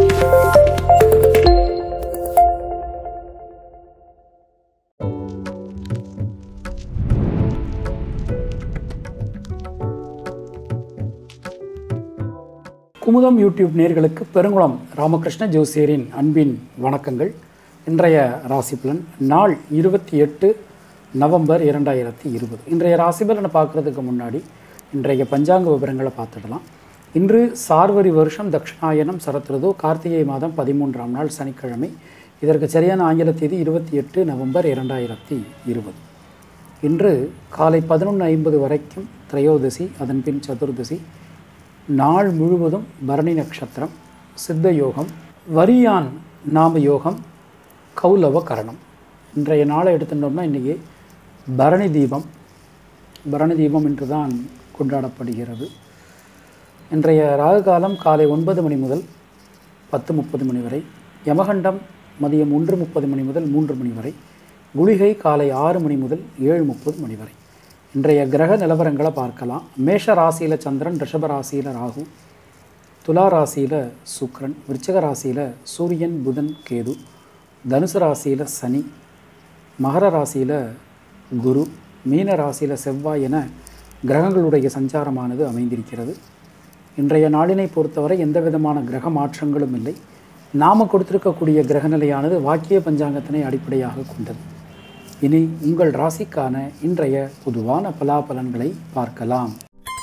Kumudam YouTube நேர்களுக்கு பெருங்குளம் ராமகிருஷ்ண ஜோசியரின் அன்பின் வணக்கங்கள் இன்றைய ராசி பலன் நாள் இருபத்தி எட்டு நவம்பர் இரண்டாயிரத்தி இருபது இன்றைய ராசி பலனை பார்க்குறதுக்கு முன்னாடி இன்றைய பஞ்சாங்க விவரங்களை பார்த்துடலாம் இன்று சார்வரி வருஷம் தட்சிணாயனம் சரத்ருது கார்த்திகை மாதம் பதிமூன்றாம் நாள் சனிக்கிழமை இதற்கு சரியான ஆங்கில தேதி இருபத்தி எட்டு நவம்பர் இரண்டாயிரத்தி இருபது இன்று காலை பதினொன்று ஐம்பது வரைக்கும் திரையோதசி அதன் பின் சதுர்தசி நாள் முழுவதும் பரணி நட்சத்திரம் சித்த யோகம் வரியான் நாம யோகம் கௌலவ கரணம் இன்றைய நாளை எடுத்துட்டோம்னா இன்றைக்கி பரணி தீபம் பரணி தீபம் என்று தான் கொண்டாடப்படுகிறது இன்றைய ராகு காலம் காலை ஒன்பது மணி முதல் பத்து முப்பது மணி வரை யமகண்டம் மதியம் ஒன்று முப்பது மணி முதல் மூன்று மணி வரை குளிகை காலை ஆறு மணி முதல் ஏழு முப்பது மணி வரை இன்றைய கிரக நிலவரங்களை பார்க்கலாம் மேஷ ராசியில் சந்திரன் ரிஷப ராசியில் ராகு துலா ராசியில் சுக்ரன் விருச்சிக ராசியில் சூரியன் புதன் கேது தனுசு ராசியில் சனி மகர ராசியில் குரு மீன ராசியில் செவ்வாய் என கிரகங்களுடைய சஞ்சாரமானது அமைந்திருக்கிறது இன்றைய நாளினை பொறுத்தவரை எந்த விதமான கிரக மாற்றங்களும் இல்லை நாம் கொடுத்திருக்கக்கூடிய கிரகநிலையானது வாக்கிய பஞ்சாங்கத்தினை அடிப்படையாக கொண்டது இனி உங்கள் ராசிக்கான இன்றைய பொதுவான பலாபலன்களை பார்க்கலாம்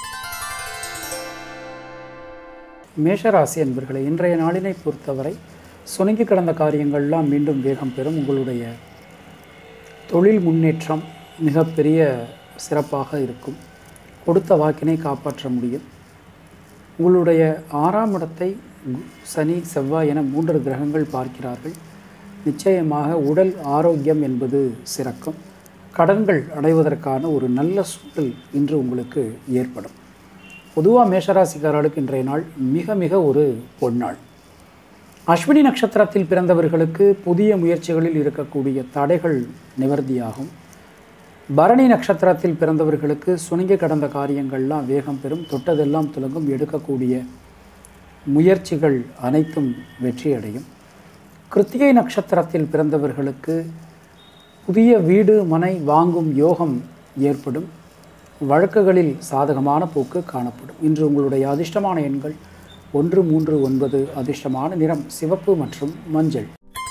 மேஷராசி என்பர்களை இன்றைய நாளினை பொறுத்தவரை சுணங்கி கிடந்த காரியங்கள்லாம் மீண்டும் வேகம் பெறும் உங்களுடைய தொழில் முன்னேற்றம் மிகப்பெரிய சிறப்பாக இருக்கும் கொடுத்த வாக்கினை காப்பாற்ற முடியும் உங்களுடைய ஆறாம் இடத்தை கு- சனி செவ்வாய் என மூன்று கிரகங்கள் பார்க்கிறார்கள் நிச்சயமாக உடல் ஆரோக்கியம் என்பது சிறக்கும் கடன்கள் அடைவதற்கான ஒரு நல்ல சூழல் இன்று உங்களுக்கு ஏற்படும் பொதுவாக மேஷராசிக்காரர்களுக்கு இன்றைய நாள் மிக மிக ஒரு பொன்னாள் அஸ்வினி நட்சத்திரத்தில் பிறந்தவர்களுக்கு புதிய முயற்சிகளில் இருக்கக்கூடிய தடைகள் நிவர்த்தியாகும் பரணி நட்சத்திரத்தில் பிறந்தவர்களுக்கு சுணங்கி கடந்த காரியங்கள்லாம் வேகம் பெறும் தொட்டதெல்லாம் துலங்கும் எடுக்கக்கூடிய முயற்சிகள் அனைத்தும் வெற்றியடையும் கிருத்திகை நட்சத்திரத்தில் பிறந்தவர்களுக்கு புதிய வீடு மனை வாங்கும் யோகம் ஏற்படும் வழக்குகளில் சாதகமான போக்கு காணப்படும் இன்று உங்களுடைய அதிர்ஷ்டமான எண்கள் ஒன்று மூன்று ஒன்பது அதிர்ஷ்டமான நிறம் சிவப்பு மற்றும் மஞ்சள்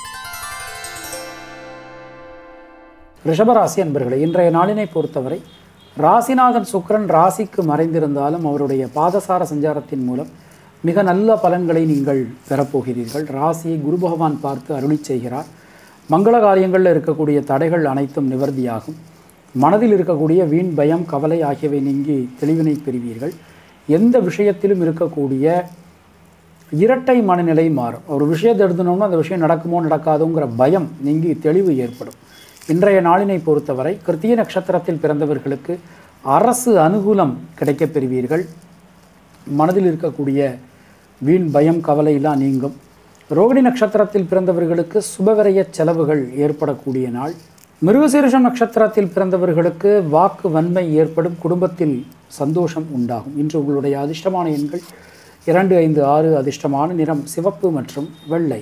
ரிஷபராசி அன்பர்களே இன்றைய நாளினை பொறுத்தவரை ராசிநாதன் சுக்கிரன் ராசிக்கு மறைந்திருந்தாலும் அவருடைய பாதசார சஞ்சாரத்தின் மூலம் மிக நல்ல பலன்களை நீங்கள் பெறப்போகிறீர்கள் ராசியை குரு பகவான் பார்த்து அருளி செய்கிறார் மங்கள காரியங்களில் இருக்கக்கூடிய தடைகள் அனைத்தும் நிவர்த்தியாகும் மனதில் இருக்கக்கூடிய வீண் பயம் கவலை ஆகியவை நீங்கி தெளிவினை பெறுவீர்கள் எந்த விஷயத்திலும் இருக்கக்கூடிய இரட்டை மனநிலை மாறும் ஒரு விஷயத்தை எடுத்துனோம்னா அந்த விஷயம் நடக்குமோ நடக்காதோங்கிற பயம் நீங்கி தெளிவு ஏற்படும் இன்றைய நாளினை பொறுத்தவரை கிருத்திய நட்சத்திரத்தில் பிறந்தவர்களுக்கு அரசு அனுகூலம் கிடைக்கப் பெறுவீர்கள் மனதில் இருக்கக்கூடிய வீண் பயம் கவலையெல்லாம் நீங்கும் ரோகிணி நட்சத்திரத்தில் பிறந்தவர்களுக்கு சுபவிரய செலவுகள் ஏற்படக்கூடிய நாள் மிருகசீரிஷம் நட்சத்திரத்தில் பிறந்தவர்களுக்கு வாக்கு வன்மை ஏற்படும் குடும்பத்தில் சந்தோஷம் உண்டாகும் இன்று உங்களுடைய அதிர்ஷ்டமான எண்கள் இரண்டு ஐந்து ஆறு அதிர்ஷ்டமான நிறம் சிவப்பு மற்றும் வெள்ளை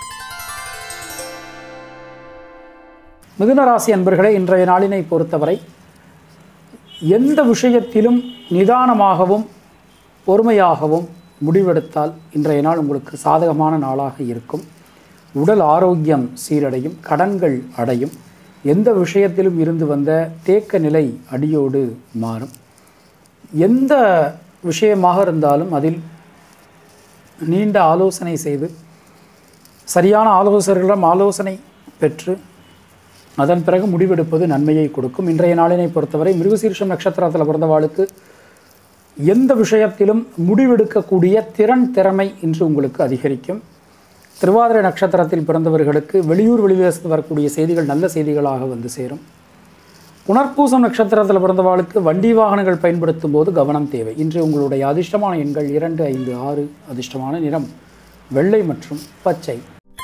மிதுன ராசி அன்பர்களே இன்றைய நாளினை பொறுத்தவரை எந்த விஷயத்திலும் நிதானமாகவும் பொறுமையாகவும் முடிவெடுத்தால் இன்றைய நாள் உங்களுக்கு சாதகமான நாளாக இருக்கும் உடல் ஆரோக்கியம் சீரடையும் கடன்கள் அடையும் எந்த விஷயத்திலும் இருந்து வந்த தேக்க நிலை அடியோடு மாறும் எந்த விஷயமாக இருந்தாலும் அதில் நீண்ட ஆலோசனை செய்து சரியான ஆலோசகர்களிடம் ஆலோசனை பெற்று அதன் பிறகு முடிவெடுப்பது நன்மையை கொடுக்கும் இன்றைய நாளினை பொறுத்தவரை மிருகசீர்ஷம் நட்சத்திரத்தில் பிறந்தவாளுக்கு எந்த விஷயத்திலும் முடிவெடுக்கக்கூடிய திறன் திறமை இன்று உங்களுக்கு அதிகரிக்கும் திருவாதிரை நட்சத்திரத்தில் பிறந்தவர்களுக்கு வெளியூர் வெளிதேசத்தில் வரக்கூடிய செய்திகள் நல்ல செய்திகளாக வந்து சேரும் புனர்பூசம் நட்சத்திரத்தில் பிறந்தவாளுக்கு வண்டி வாகனங்கள் பயன்படுத்தும் போது கவனம் தேவை இன்று உங்களுடைய அதிர்ஷ்டமான எண்கள் இரண்டு ஐந்து ஆறு அதிர்ஷ்டமான நிறம் வெள்ளை மற்றும் பச்சை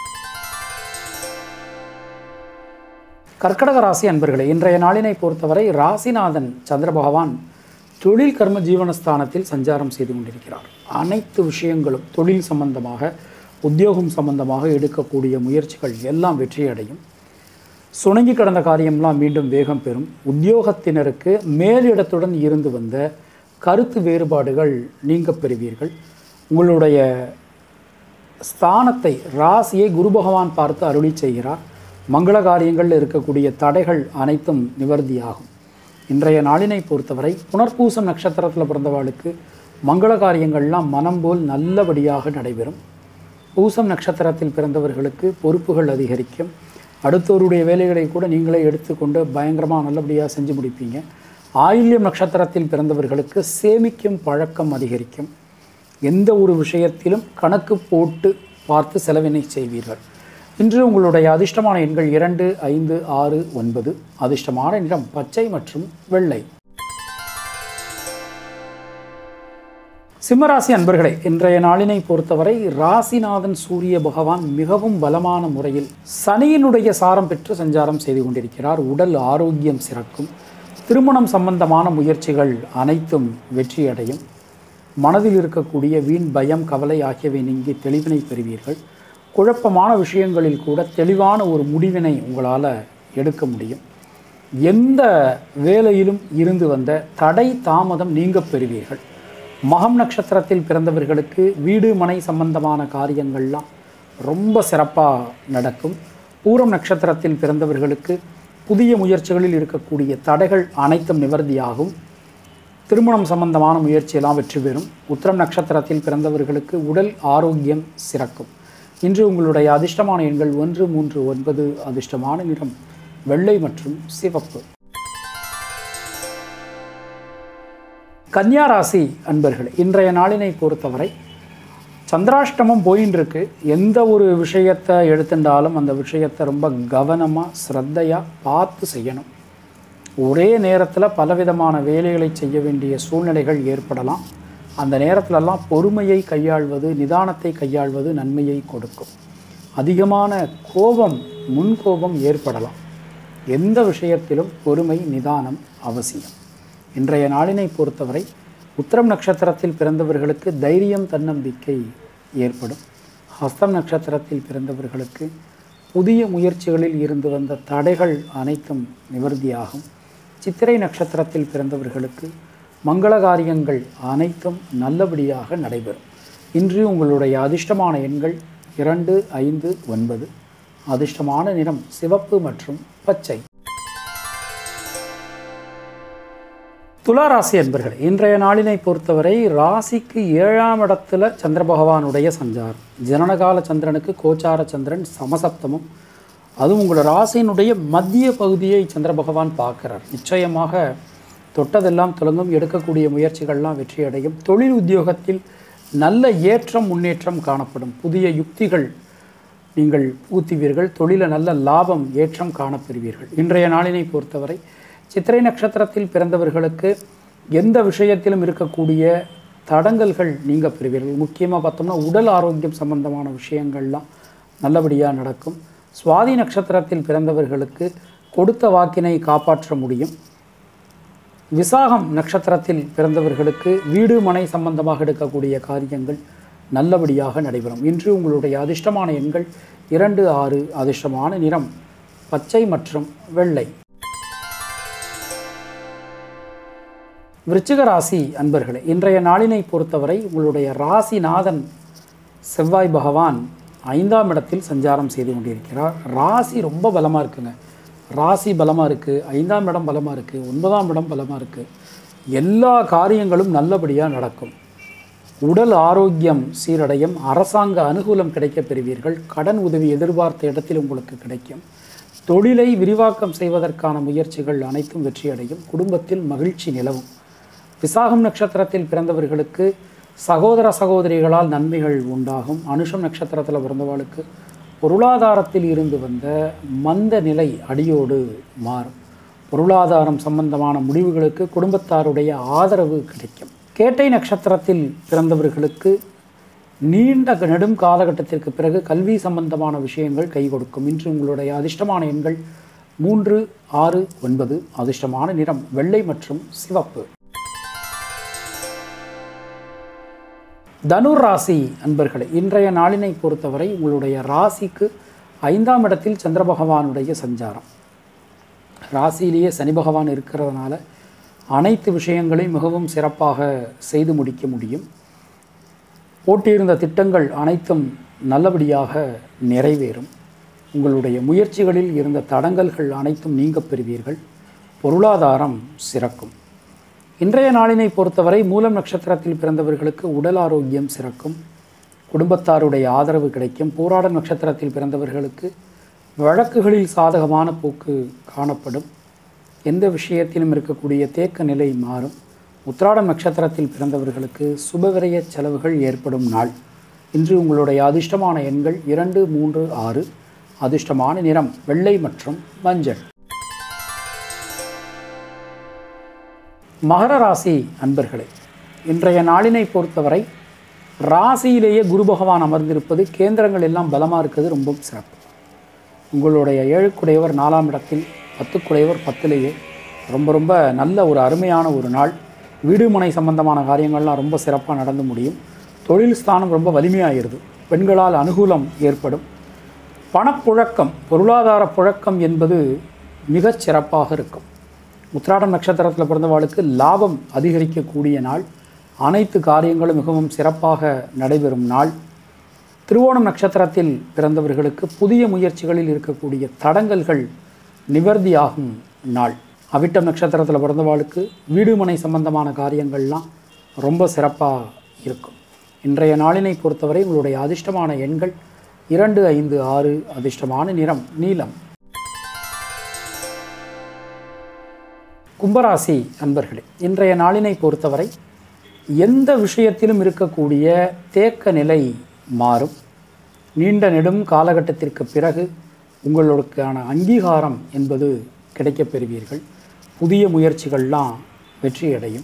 கர்க்கடக ராசி அன்பர்களே இன்றைய நாளினை பொறுத்தவரை ராசிநாதன் சந்திர பகவான் தொழில் கர்ம ஜீவனஸ்தானத்தில் சஞ்சாரம் செய்து கொண்டிருக்கிறார் அனைத்து விஷயங்களும் தொழில் சம்பந்தமாக உத்தியோகம் சம்பந்தமாக எடுக்கக்கூடிய முயற்சிகள் எல்லாம் வெற்றியடையும் சுணங்கி கடந்த காரியம்லாம் மீண்டும் வேகம் பெறும் உத்தியோகத்தினருக்கு மேலிடத்துடன் இருந்து வந்த கருத்து வேறுபாடுகள் நீங்க பெறுவீர்கள் உங்களுடைய ஸ்தானத்தை ராசியை குரு பகவான் பார்த்து அருளி செய்கிறார் மங்கள காரியங்களில் இருக்கக்கூடிய தடைகள் அனைத்தும் நிவர்த்தியாகும் இன்றைய நாளினை பொறுத்தவரை புனர்பூசம் நட்சத்திரத்தில் பிறந்தவாளுக்கு மங்கள காரியங்கள்லாம் மனம் போல் நல்லபடியாக நடைபெறும் பூசம் நட்சத்திரத்தில் பிறந்தவர்களுக்கு பொறுப்புகள் அதிகரிக்கும் அடுத்தவருடைய வேலைகளை கூட நீங்களே எடுத்துக்கொண்டு பயங்கரமாக நல்லபடியாக செஞ்சு முடிப்பீங்க ஆயில்யம் நட்சத்திரத்தில் பிறந்தவர்களுக்கு சேமிக்கும் பழக்கம் அதிகரிக்கும் எந்த ஒரு விஷயத்திலும் கணக்கு போட்டு பார்த்து செலவினை செய்வீர்கள் இன்று உங்களுடைய அதிர்ஷ்டமான எண்கள் இரண்டு ஐந்து ஆறு ஒன்பது அதிர்ஷ்டமான நிறம் பச்சை மற்றும் வெள்ளை சிம்மராசி அன்பர்களே இன்றைய நாளினை பொறுத்தவரை ராசிநாதன் சூரிய பகவான் மிகவும் பலமான முறையில் சனியினுடைய சாரம் பெற்று சஞ்சாரம் செய்து கொண்டிருக்கிறார் உடல் ஆரோக்கியம் சிறக்கும் திருமணம் சம்பந்தமான முயற்சிகள் அனைத்தும் வெற்றியடையும் மனதில் இருக்கக்கூடிய வீண் பயம் கவலை ஆகியவை நீங்கி தெளிவினை பெறுவீர்கள் குழப்பமான விஷயங்களில் கூட தெளிவான ஒரு முடிவினை உங்களால் எடுக்க முடியும் எந்த வேலையிலும் இருந்து வந்த தடை தாமதம் நீங்க பெறுவீர்கள் மகம் நட்சத்திரத்தில் பிறந்தவர்களுக்கு வீடு மனை சம்பந்தமான காரியங்கள்லாம் ரொம்ப சிறப்பாக நடக்கும் பூரம் நட்சத்திரத்தில் பிறந்தவர்களுக்கு புதிய முயற்சிகளில் இருக்கக்கூடிய தடைகள் அனைத்தும் நிவர்த்தியாகும் திருமணம் சம்பந்தமான முயற்சியெல்லாம் வெற்றி பெறும் உத்திரம் நட்சத்திரத்தில் பிறந்தவர்களுக்கு உடல் ஆரோக்கியம் சிறக்கும் இன்று உங்களுடைய அதிர்ஷ்டமான எண்கள் ஒன்று மூன்று ஒன்பது அதிர்ஷ்டமான நிறம் வெள்ளை மற்றும் சிவப்பு கன்னியா ராசி அன்பர்கள் இன்றைய நாளினை பொறுத்தவரை சந்திராஷ்டமம் போயின்னு இருக்கு எந்த ஒரு விஷயத்தை எடுத்துட்டாலும் அந்த விஷயத்தை ரொம்ப கவனமாக ஸ்ரத்தையாக பார்த்து செய்யணும் ஒரே நேரத்தில் பலவிதமான வேலைகளை செய்ய வேண்டிய சூழ்நிலைகள் ஏற்படலாம் அந்த நேரத்திலெல்லாம் பொறுமையை கையாள்வது நிதானத்தை கையாள்வது நன்மையை கொடுக்கும் அதிகமான கோபம் முன்கோபம் ஏற்படலாம் எந்த விஷயத்திலும் பொறுமை நிதானம் அவசியம் இன்றைய நாளினை பொறுத்தவரை உத்திரம் நட்சத்திரத்தில் பிறந்தவர்களுக்கு தைரியம் தன்னம்பிக்கை ஏற்படும் ஹஸ்தம் நட்சத்திரத்தில் பிறந்தவர்களுக்கு புதிய முயற்சிகளில் இருந்து வந்த தடைகள் அனைத்தும் நிவர்த்தியாகும் சித்திரை நட்சத்திரத்தில் பிறந்தவர்களுக்கு மங்கள காரியங்கள் அனைத்தும் நல்லபடியாக நடைபெறும் இன்று உங்களுடைய அதிர்ஷ்டமான எண்கள் இரண்டு ஐந்து ஒன்பது அதிர்ஷ்டமான நிறம் சிவப்பு மற்றும் பச்சை துளாராசி அன்பர்கள் இன்றைய நாளினை பொறுத்தவரை ராசிக்கு ஏழாம் இடத்துல சந்திர பகவானுடைய சஞ்சாரம் ஜனனகால சந்திரனுக்கு கோச்சார சந்திரன் சமசப்தமும் அதுவும் உங்களோட ராசியினுடைய மத்திய பகுதியை சந்திர பகவான் பார்க்கிறார் நிச்சயமாக தொட்டதெல்லாம் தொடங்கும் எடுக்கக்கூடிய முயற்சிகள்லாம் வெற்றியடையும் தொழில் உத்தியோகத்தில் நல்ல ஏற்றம் முன்னேற்றம் காணப்படும் புதிய யுக்திகள் நீங்கள் ஊத்துவீர்கள் தொழில நல்ல லாபம் ஏற்றம் காணப்பெறுவீர்கள் இன்றைய நாளினை பொறுத்தவரை சித்திரை நட்சத்திரத்தில் பிறந்தவர்களுக்கு எந்த விஷயத்திலும் இருக்கக்கூடிய தடங்கல்கள் நீங்க பெறுவீர்கள் முக்கியமாக பார்த்தோம்னா உடல் ஆரோக்கியம் சம்பந்தமான விஷயங்கள்லாம் நல்லபடியாக நடக்கும் சுவாதி நட்சத்திரத்தில் பிறந்தவர்களுக்கு கொடுத்த வாக்கினை காப்பாற்ற முடியும் விசாகம் நட்சத்திரத்தில் பிறந்தவர்களுக்கு வீடு மனை சம்பந்தமாக எடுக்கக்கூடிய காரியங்கள் நல்லபடியாக நடைபெறும் இன்று உங்களுடைய அதிர்ஷ்டமான எண்கள் இரண்டு ஆறு அதிர்ஷ்டமான நிறம் பச்சை மற்றும் வெள்ளை விருச்சிக ராசி அன்பர்களே இன்றைய நாளினை பொறுத்தவரை உங்களுடைய ராசிநாதன் செவ்வாய் பகவான் ஐந்தாம் இடத்தில் சஞ்சாரம் செய்து கொண்டிருக்கிறார் ராசி ரொம்ப பலமாக இருக்குங்க ராசி பலமாக இருக்குது ஐந்தாம் இடம் பலமாக இருக்குது ஒன்பதாம் இடம் பலமாக இருக்குது எல்லா காரியங்களும் நல்லபடியாக நடக்கும் உடல் ஆரோக்கியம் சீரடையும் அரசாங்க அனுகூலம் கிடைக்கப் பெறுவீர்கள் கடன் உதவி எதிர்பார்த்த இடத்தில் உங்களுக்கு கிடைக்கும் தொழிலை விரிவாக்கம் செய்வதற்கான முயற்சிகள் அனைத்தும் வெற்றியடையும் குடும்பத்தில் மகிழ்ச்சி நிலவும் விசாகம் நட்சத்திரத்தில் பிறந்தவர்களுக்கு சகோதர சகோதரிகளால் நன்மைகள் உண்டாகும் அனுஷம் நட்சத்திரத்தில் பிறந்தவர்களுக்கு பொருளாதாரத்தில் இருந்து வந்த மந்த நிலை அடியோடு மாறும் பொருளாதாரம் சம்பந்தமான முடிவுகளுக்கு குடும்பத்தாருடைய ஆதரவு கிடைக்கும் கேட்டை நட்சத்திரத்தில் பிறந்தவர்களுக்கு நீண்ட நெடும் காலகட்டத்திற்கு பிறகு கல்வி சம்பந்தமான விஷயங்கள் கை கொடுக்கும் இன்று உங்களுடைய அதிர்ஷ்டமான எண்கள் மூன்று ஆறு ஒன்பது அதிர்ஷ்டமான நிறம் வெள்ளை மற்றும் சிவப்பு தனுர் ராசி அன்பர்களே இன்றைய நாளினை பொறுத்தவரை உங்களுடைய ராசிக்கு ஐந்தாம் இடத்தில் சந்திர பகவானுடைய சஞ்சாரம் ராசியிலேயே சனி பகவான் இருக்கிறதுனால அனைத்து விஷயங்களையும் மிகவும் சிறப்பாக செய்து முடிக்க முடியும் போட்டியிருந்த திட்டங்கள் அனைத்தும் நல்லபடியாக நிறைவேறும் உங்களுடைய முயற்சிகளில் இருந்த தடங்கல்கள் அனைத்தும் நீங்கப் பெறுவீர்கள் பொருளாதாரம் சிறக்கும் இன்றைய நாளினை பொறுத்தவரை மூலம் நட்சத்திரத்தில் பிறந்தவர்களுக்கு உடல் ஆரோக்கியம் சிறக்கும் குடும்பத்தாருடைய ஆதரவு கிடைக்கும் போராட நட்சத்திரத்தில் பிறந்தவர்களுக்கு வழக்குகளில் சாதகமான போக்கு காணப்படும் எந்த விஷயத்திலும் இருக்கக்கூடிய தேக்க நிலை மாறும் உத்திராடம் நட்சத்திரத்தில் பிறந்தவர்களுக்கு சுபவிரய செலவுகள் ஏற்படும் நாள் இன்று உங்களுடைய அதிர்ஷ்டமான எண்கள் இரண்டு மூன்று ஆறு அதிர்ஷ்டமான நிறம் வெள்ளை மற்றும் மஞ்சள் மகர ராசி அன்பர்களே இன்றைய நாளினை பொறுத்தவரை ராசியிலேயே குரு பகவான் அமர்ந்திருப்பது கேந்திரங்கள் எல்லாம் பலமாக இருக்கிறது ரொம்ப சிறப்பு உங்களுடைய ஏழுக்குடையவர் நாலாம் இடத்தில் பத்துக்குடையவர் பத்திலேயே ரொம்ப ரொம்ப நல்ல ஒரு அருமையான ஒரு நாள் வீடு மனை சம்பந்தமான காரியங்கள்லாம் ரொம்ப சிறப்பாக நடந்து முடியும் தொழில் ஸ்தானம் ரொம்ப வலிமையாகிருது பெண்களால் அனுகூலம் ஏற்படும் பணப்புழக்கம் பொருளாதார புழக்கம் என்பது மிகச் சிறப்பாக இருக்கும் உத்திராடம் நட்சத்திரத்தில் பிறந்தவாளுக்கு லாபம் அதிகரிக்கக்கூடிய நாள் அனைத்து காரியங்களும் மிகவும் சிறப்பாக நடைபெறும் நாள் திருவோணம் நட்சத்திரத்தில் பிறந்தவர்களுக்கு புதிய முயற்சிகளில் இருக்கக்கூடிய தடங்கல்கள் நிவர்த்தியாகும் நாள் அவிட்டம் நட்சத்திரத்தில் பிறந்தவாளுக்கு வீடு மனை சம்பந்தமான காரியங்கள்லாம் ரொம்ப சிறப்பாக இருக்கும் இன்றைய நாளினை பொறுத்தவரை உங்களுடைய அதிர்ஷ்டமான எண்கள் இரண்டு ஐந்து ஆறு அதிர்ஷ்டமான நிறம் நீலம் கும்பராசி அன்பர்களே இன்றைய நாளினை பொறுத்தவரை எந்த விஷயத்திலும் இருக்கக்கூடிய தேக்க நிலை மாறும் நீண்ட நெடும் காலகட்டத்திற்கு பிறகு உங்களுக்கான அங்கீகாரம் என்பது கிடைக்கப் பெறுவீர்கள் புதிய முயற்சிகள்லாம் வெற்றியடையும்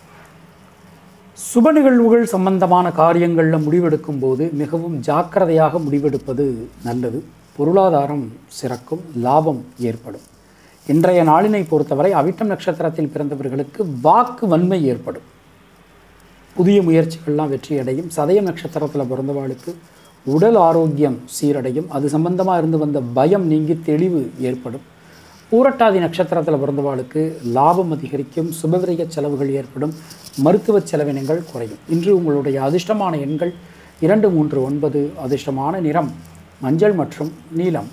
சுப நிகழ்வுகள் சம்பந்தமான காரியங்களில் முடிவெடுக்கும் போது மிகவும் ஜாக்கிரதையாக முடிவெடுப்பது நல்லது பொருளாதாரம் சிறக்கும் லாபம் ஏற்படும் இன்றைய நாளினை பொறுத்தவரை அவிட்டம் நட்சத்திரத்தில் பிறந்தவர்களுக்கு வாக்கு வன்மை ஏற்படும் புதிய முயற்சிகள்லாம் வெற்றியடையும் சதயம் நட்சத்திரத்தில் பிறந்தவாளுக்கு உடல் ஆரோக்கியம் சீரடையும் அது சம்பந்தமாக இருந்து வந்த பயம் நீங்கி தெளிவு ஏற்படும் பூரட்டாதி நட்சத்திரத்தில் பிறந்தவாளுக்கு லாபம் அதிகரிக்கும் சுபவிரய செலவுகள் ஏற்படும் மருத்துவ செலவினங்கள் குறையும் இன்று உங்களுடைய அதிர்ஷ்டமான எண்கள் இரண்டு மூன்று ஒன்பது அதிர்ஷ்டமான நிறம் மஞ்சள் மற்றும் நீலம்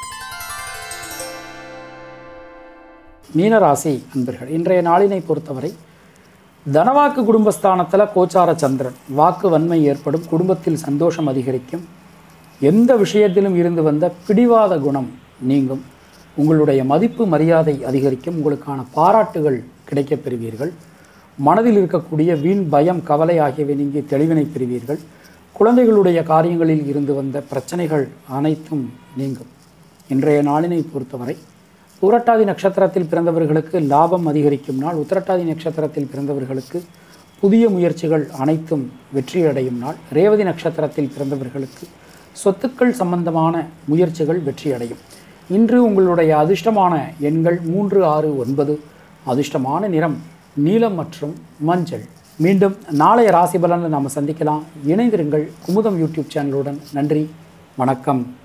மீனராசி அன்பர்கள் இன்றைய நாளினை பொறுத்தவரை தனவாக்கு குடும்பஸ்தானத்தில் கோச்சார சந்திரன் வாக்கு வன்மை ஏற்படும் குடும்பத்தில் சந்தோஷம் அதிகரிக்கும் எந்த விஷயத்திலும் இருந்து வந்த பிடிவாத குணம் நீங்கும் உங்களுடைய மதிப்பு மரியாதை அதிகரிக்கும் உங்களுக்கான பாராட்டுகள் கிடைக்கப் பெறுவீர்கள் மனதில் இருக்கக்கூடிய வீண் பயம் கவலை ஆகியவை நீங்கி தெளிவினை பெறுவீர்கள் குழந்தைகளுடைய காரியங்களில் இருந்து வந்த பிரச்சனைகள் அனைத்தும் நீங்கும் இன்றைய நாளினை பொறுத்தவரை உரட்டாதி நட்சத்திரத்தில் பிறந்தவர்களுக்கு லாபம் அதிகரிக்கும் நாள் உத்திரட்டாதி நட்சத்திரத்தில் பிறந்தவர்களுக்கு புதிய முயற்சிகள் அனைத்தும் வெற்றியடையும் நாள் ரேவதி நட்சத்திரத்தில் பிறந்தவர்களுக்கு சொத்துக்கள் சம்பந்தமான முயற்சிகள் வெற்றியடையும் இன்று உங்களுடைய அதிர்ஷ்டமான எண்கள் மூன்று ஆறு ஒன்பது அதிர்ஷ்டமான நிறம் நீலம் மற்றும் மஞ்சள் மீண்டும் நாளைய ராசி பலனில் நாம் சந்திக்கலாம் இணைந்திருங்கள் குமுதம் யூடியூப் சேனலுடன் நன்றி வணக்கம்